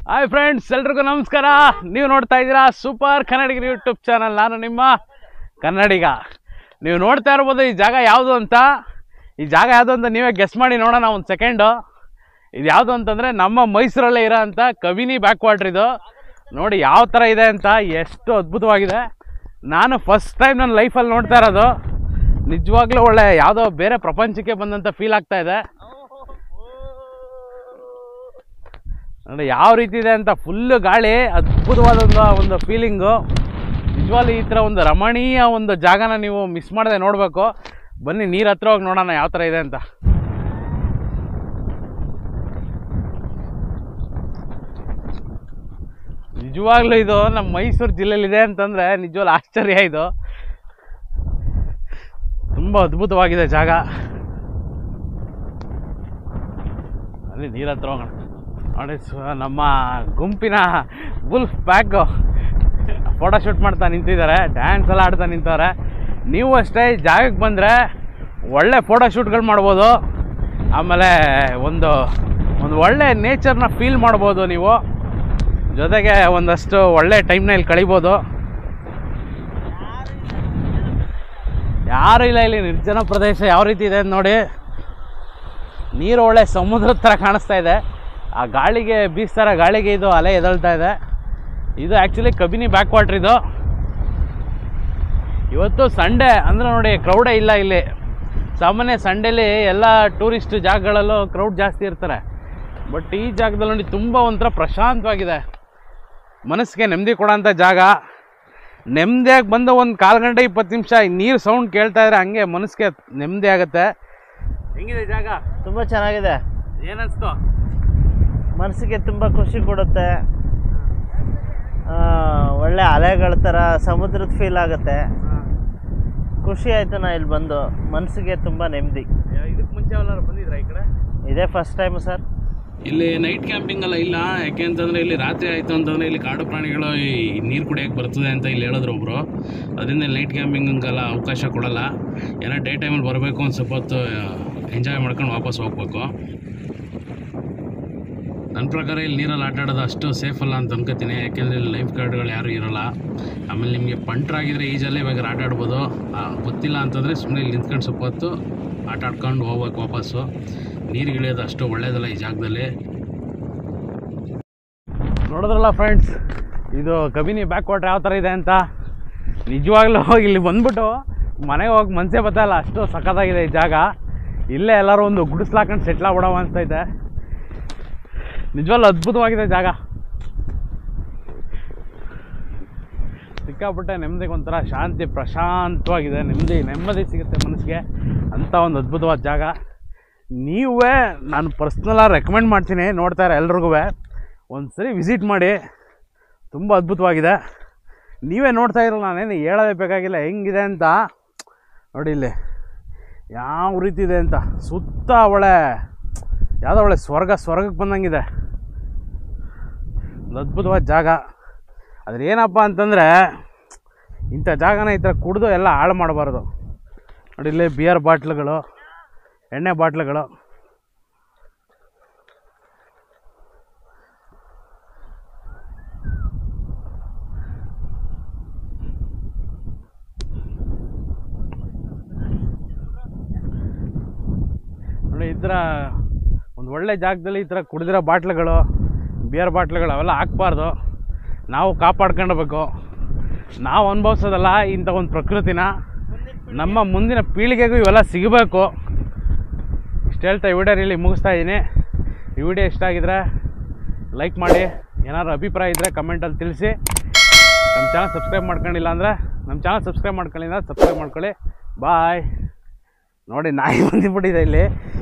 hi friends ಎಲ್ರಿಗೂ ನಮಸ್ಕಾರ ನೀವು ನೋಡ್ತಾ ಇದ್ದೀರಾ ಸೂಪರ್ ಕನ್ನಡಿಗರ ಯೂಟ್ಯೂಬ್ ಚಾನಲ್ ನಾನು ನಿಮ್ಮ ಕನ್ನಡಿಗ ನೀವು ನೋಡ್ತಾ ಇರ್ಬೋದು ಈ ಜಾಗ ಯಾವುದು ಅಂತ ಈ ಜಾಗ ಯಾವುದು ಅಂತ ನೀವೇ ಗೆಸ್ ಮಾಡಿ ನೋಡೋಣ ಒಂದು ಸೆಕೆಂಡು ಇದು ಯಾವುದು ಅಂತಂದರೆ ನಮ್ಮ ಮೈಸೂರಲ್ಲೇ ಇರೋ ಅಂಥ ಕಬಿನಿ ಬ್ಯಾಕ್ ವಾಟ್ರ್ ಇದು ನೋಡಿ ಯಾವ ಥರ ಇದೆ ಅಂತ ಎಷ್ಟು ಅದ್ಭುತವಾಗಿದೆ ನಾನು ಫಸ್ಟ್ ಟೈಮ್ ನನ್ನ ಲೈಫಲ್ಲಿ ನೋಡ್ತಾ ಇರೋದು ನಿಜವಾಗ್ಲೂ ಒಳ್ಳೆ ಯಾವುದೋ ಬೇರೆ ಪ್ರಪಂಚಕ್ಕೆ ಬಂದಂಥ ಫೀಲ್ ಆಗ್ತಾ ಇದೆ ಅಂದರೆ ಯಾವ ರೀತಿ ಇದೆ ಅಂತ ಫುಲ್ಲು ಗಾಳಿ ಅದ್ಭುತವಾದ ಒಂದು ಒಂದು ಫೀಲಿಂಗು ನಿಜವಾಗ್ಲೂ ಈ ಥರ ಒಂದು ರಮಣೀಯ ಒಂದು ಜಾಗನ ನೀವು ಮಿಸ್ ಮಾಡದೆ ನೋಡಬೇಕು ಬನ್ನಿ ನೀರು ಹತ್ರ ಹೋಗಿ ನೋಡೋಣ ಯಾವ ಥರ ಇದೆ ಅಂತ ನಿಜವಾಗ್ಲೂ ಇದು ನಮ್ಮ ಮೈಸೂರು ಜಿಲ್ಲೆಯಲ್ಲಿದೆ ಅಂತಂದರೆ ನಿಜವಾಗ್ಲೂ ಆಶ್ಚರ್ಯ ಇದು ತುಂಬ ಅದ್ಭುತವಾಗಿದೆ ಜಾಗ ಅಲ್ಲಿ ನೀರ ಹತ್ರ ಹೋಗೋಣ ನೋಡಿ ಸ- ನಮ್ಮ ಗುಂಪಿನ ಬುಲ್ಫ್ ಬ್ಯಾಗು ಫೋಟೋ ಶೂಟ್ ಮಾಡ್ತಾ ನಿಂತಿದ್ದಾರೆ ಡ್ಯಾನ್ಸ್ ಎಲ್ಲ ಆಡ್ತಾ ನಿಂತವ್ರೆ ನೀವು ಅಷ್ಟೇ ಈ ಜಾಗಕ್ಕೆ ಬಂದರೆ ಒಳ್ಳೆ ಫೋಟೋ ಶೂಟ್ಗಳು ಮಾಡ್ಬೋದು ಆಮೇಲೆ ಒಂದು ಒಂದು ಒಳ್ಳೆ ನೇಚರ್ನ ಫೀಲ್ ಮಾಡ್ಬೋದು ನೀವು ಜೊತೆಗೆ ಒಂದಷ್ಟು ಒಳ್ಳೆ ಟೈಮ್ನ ಇಲ್ಲಿ ಕಳಿಬೋದು ಯಾರು ಇಲ್ಲ ಇಲ್ಲಿ ನಿರ್ಜನ ಪ್ರದೇಶ ಯಾವ ರೀತಿ ಇದೆ ಅಂತ ನೋಡಿ ನೀರು ಒಳ್ಳೆ ಸಮುದ್ರದ ಥರ ಕಾಣಿಸ್ತಾ ಇದೆ ಆ ಗಾಳಿಗೆ ಬೀಸ್ತಾರ ಗಾಳಿಗೆ ಇದು ಅಲೆ ಎದಳ್ತಾ ಇದೆ ಇದು ಆ್ಯಕ್ಚುಲಿ ಕಬಿನಿ ಬ್ಯಾಕ್ ವಾಟ್ರ್ ಇದು ಇವತ್ತು ಸಂಡೇ ಅಂದರೆ ನೋಡಿ ಕ್ರೌಡೇ ಇಲ್ಲ ಇಲ್ಲಿ ಸಾಮಾನ್ಯ ಸಂಡೇಲಿ ಎಲ್ಲ ಟೂರಿಸ್ಟ್ ಜಾಗಗಳಲ್ಲೂ ಕ್ರೌಡ್ ಜಾಸ್ತಿ ಇರ್ತಾರೆ ಬಟ್ ಈ ಜಾಗದಲ್ಲಿ ನೋಡಿ ತುಂಬ ಒಂಥರ ಪ್ರಶಾಂತವಾಗಿದೆ ಮನಸ್ಸಿಗೆ ನೆಮ್ಮದಿ ಕೊಡೋಂಥ ಜಾಗ ನೆಮ್ಮದಿಯಾಗಿ ಬಂದ ಒಂದು ಕಾಲು ಗಂಟೆ ಇಪ್ಪತ್ತು ನಿಮಿಷ ನೀರು ಸೌಂಡ್ ಕೇಳ್ತಾ ಇದ್ರೆ ಹಂಗೆ ಮನಸ್ಸಿಗೆ ನೆಮ್ಮದಿ ಆಗುತ್ತೆ ಹೆಂಗಿದೆ ಜಾಗ ತುಂಬ ಚೆನ್ನಾಗಿದೆ ಏನನ್ಸ್ತು ಮನಸ್ಸಿಗೆ ತುಂಬ ಖುಷಿ ಕೊಡುತ್ತೆ ಆ, ಒಳ್ಳೆ ಅಲೆಗಳ ಥರ ಸಮುದ್ರದ ಫೀಲ್ ಆಗುತ್ತೆ ಖುಷಿ ಆಯಿತು ನಾ ಇಲ್ಲಿ ಬಂದು ಮನಸ್ಸಿಗೆ ತುಂಬ ನೆಮ್ಮದಿ ಇದಕ್ಕೆ ಮುಂಚೆ ಎಲ್ಲರೂ ಬಂದಿದ್ರಾ ಈ ಕಡೆ ಇದೇ ಫಸ್ಟ್ ಟೈಮ್ ಸರ್ ಇಲ್ಲಿ ನೈಟ್ ಕ್ಯಾಂಪಿಂಗ್ ಎಲ್ಲ ಇಲ್ಲ ಯಾಕೆ ಅಂತಂದ್ರೆ ಇಲ್ಲಿ ರಾತ್ರಿ ಆಯ್ತು ಅಂತಂದ್ರೆ ಇಲ್ಲಿ ಕಾಡು ಪ್ರಾಣಿಗಳು ಈ ನೀರು ಕುಡಿಯೋಕೆ ಬರ್ತದೆ ಅಂತ ಇಲ್ಲಿ ಹೇಳಿದ್ರು ಒಬ್ರು ಅದರಿಂದ ನೈಟ್ ಕ್ಯಾಂಪಿಂಗೆಲ್ಲ ಅವಕಾಶ ಕೊಡಲ್ಲ ಏನೋ ಡೇ ಟೈಮಲ್ಲಿ ಬರಬೇಕು ಒಂದು ಸ್ವಲ್ಪ ಹೊತ್ತು ಎಂಜಾಯ್ ಮಾಡ್ಕೊಂಡು ವಾಪಸ್ ಹೋಗ್ಬೇಕು ನನ್ನ ಪ್ರಕಾರ ಇಲ್ಲಿ ನೀರಲ್ಲಿ ಆಟ ಆಡೋದು ಅಷ್ಟು ಸೇಫ್ ಅಲ್ಲ ಅಂತ ಅನ್ಕೋತೀನಿ ಯಾಕೆಂದರೆ ಇಲ್ಲಿ ಲೈಫ್ ಗಾರ್ಡ್ಗಳು ಯಾರೂ ಇರೋಲ್ಲ ಆಮೇಲೆ ನಿಮಗೆ ಪಂಟ್ರಾಗಿದ್ರೆ ಈಜಲ್ಲೇ ಬೇಕಾದ್ರೆ ಆಟ ಆಡ್ಬೋದು ಆ, ಗೊತ್ತಿಲ್ಲ ಅಂತಂದರೆ ಸುಮ್ಮನೆ ಇಲ್ಲಿ ನಿಂತ್ಕೊಂಡು ಸ್ವಲ್ಪ ಹೊತ್ತು ಆಟ ಆಡ್ಕೊಂಡು ಹೋಗ್ಬೇಕು ವಾಪಸ್ಸು ನೀರಿಗೆ ಇಳಿಯೋದು ಅಷ್ಟು ಒಳ್ಳೇದಲ್ಲ ಈ ಜಾಗದಲ್ಲಿ ನೋಡಿದ್ರಲ್ಲ ಫ್ರೆಂಡ್ಸ್ ಇದು ಕಬಿನಿ ಬ್ಯಾಕ್ ವಾಟರ್ ಯಾವ ಥರ ಇದೆ ಅಂತ ನಿಜವಾಗ್ಲೂ ಇಲ್ಲಿ ಬಂದ್ಬಿಟ್ಟು ಮನೆಗೆ ಹೋಗಿ ಮನಸ್ಸೇ ಬತ್ತಲ್ಲ ಅಷ್ಟು ಸಖತ್ತಾಗಿದೆ ಈ ಜಾಗ ಇಲ್ಲೇ ಎಲ್ಲರೂ ಒಂದು ಗುಡಿಸ್ಲಾಕೊಂಡು ಸೆಟ್ಲ್ ಆಗ್ಬಿಡವ ಅನಿಸ್ತೈತೆ ನಿಜವಾಗ್ಲೂ ಅದ್ಭುತವಾಗಿದೆ ಜಾಗ ಸಿಕ್ಕಾಪಟ್ಟೆ ನೆಮ್ಮದಿಗೆ ಒಂಥರ ಶಾಂತಿ ಪ್ರಶಾಂತವಾಗಿದೆ ನೆಮ್ಮದಿ ನೆಮ್ಮದಿ ಸಿಗುತ್ತೆ ಮನಸ್ಸಿಗೆ ಅಂಥ ಒಂದು ಅದ್ಭುತವಾದ ಜಾಗ ನೀವೇ ನಾನು ಪರ್ಸ್ನಲಾಗಿ ರೆಕಮೆಂಡ್ ಮಾಡ್ತೀನಿ ನೋಡ್ತಾ ಇರೋ ಎಲ್ರಿಗೂ ಒಂದು ಸರಿ ವಿಸಿಟ್ ಮಾಡಿ ತುಂಬ ಅದ್ಭುತವಾಗಿದೆ ನೀವೇ ನೋಡ್ತಾ ಇರಲ್ಲ ನಾನೇನು ಹೇಳೋದೇ ಬೇಕಾಗಿಲ್ಲ ಹೆಂಗಿದೆ ಅಂತ ನೋಡಿ ಇಲ್ಲಿ ಯಾವ ರೀತಿ ಇದೆ ಅಂತ ಸುತ್ತ ಒಳ್ಳೆ ಯಾವುದೋ ಒಳ್ಳೆ ಸ್ವರ್ಗ ಸ್ವರ್ಗಕ್ಕೆ ಬಂದಂಗಿದೆ ಒಂದು ಅದ್ಭುತವಾದ ಜಾಗ ಅದ್ರ ಏನಪ್ಪ ಅಂತಂದರೆ ಇಂಥ ಜಾಗನ ಈ ಥರ ಕುಡಿದು ಎಲ್ಲ ಹಾಳು ಮಾಡಬಾರ್ದು ನೋಡಿ ಇಲ್ಲಿ ಬಿಯರ್ ಬಾಟ್ಲುಗಳು ಎಣ್ಣೆ ಬಾಟ್ಲುಗಳು ನೋಡಿ ಈ ಥರ ಒಂದು ಒಳ್ಳೆ ಜಾಗದಲ್ಲಿ ಈ ಥರ ಕುಡಿದಿರೋ ಬಾಟ್ಲುಗಳು ಬಿಯರ್ ಬಾಟ್ಲುಗಳು ಅವೆಲ್ಲ ಹಾಕ್ಬಾರ್ದು ನಾವು ಕಾಪಾಡ್ಕೊಳ್ಬೇಕು ನಾವು ಅನುಭವಿಸೋದಲ್ಲ ಇಂಥ ಒಂದು ಪ್ರಕೃತಿನ ನಮ್ಮ ಮುಂದಿನ ಪೀಳಿಗೆಗೂ ಇವೆಲ್ಲ ಸಿಗಬೇಕು ಇಷ್ಟು ಹೇಳ್ತಾ ಈ ವಿಡಿಯೋ ಇಲ್ಲಿ ಮುಗಿಸ್ತಾ ಇದ್ದೀನಿ ಈ ವಿಡಿಯೋ ಇಷ್ಟ ಆಗಿದ್ರೆ ಲೈಕ್ ಮಾಡಿ ಏನಾದ್ರು ಅಭಿಪ್ರಾಯ ಇದ್ದರೆ ಕಮೆಂಟಲ್ಲಿ ತಿಳಿಸಿ ನಮ್ಮ ಚಾನಲ್ ಸಬ್ಸ್ಕ್ರೈಬ್ ಮಾಡ್ಕೊಂಡಿಲ್ಲ ಅಂದರೆ ನಮ್ಮ ಚಾನಲ್ ಸಬ್ಸ್ಕ್ರೈಬ್ ಮಾಡ್ಕೊಳ್ಳಿ ಅಂದ್ರೆ ಸಬ್ಸ್ಕ್ರೈಬ್ ಮಾಡ್ಕೊಳ್ಳಿ ಬಾಯ್ ನೋಡಿ ನಾಯಿ ಬಂದುಬಿಟ್ಟಿದೆ ಇಲ್ಲಿ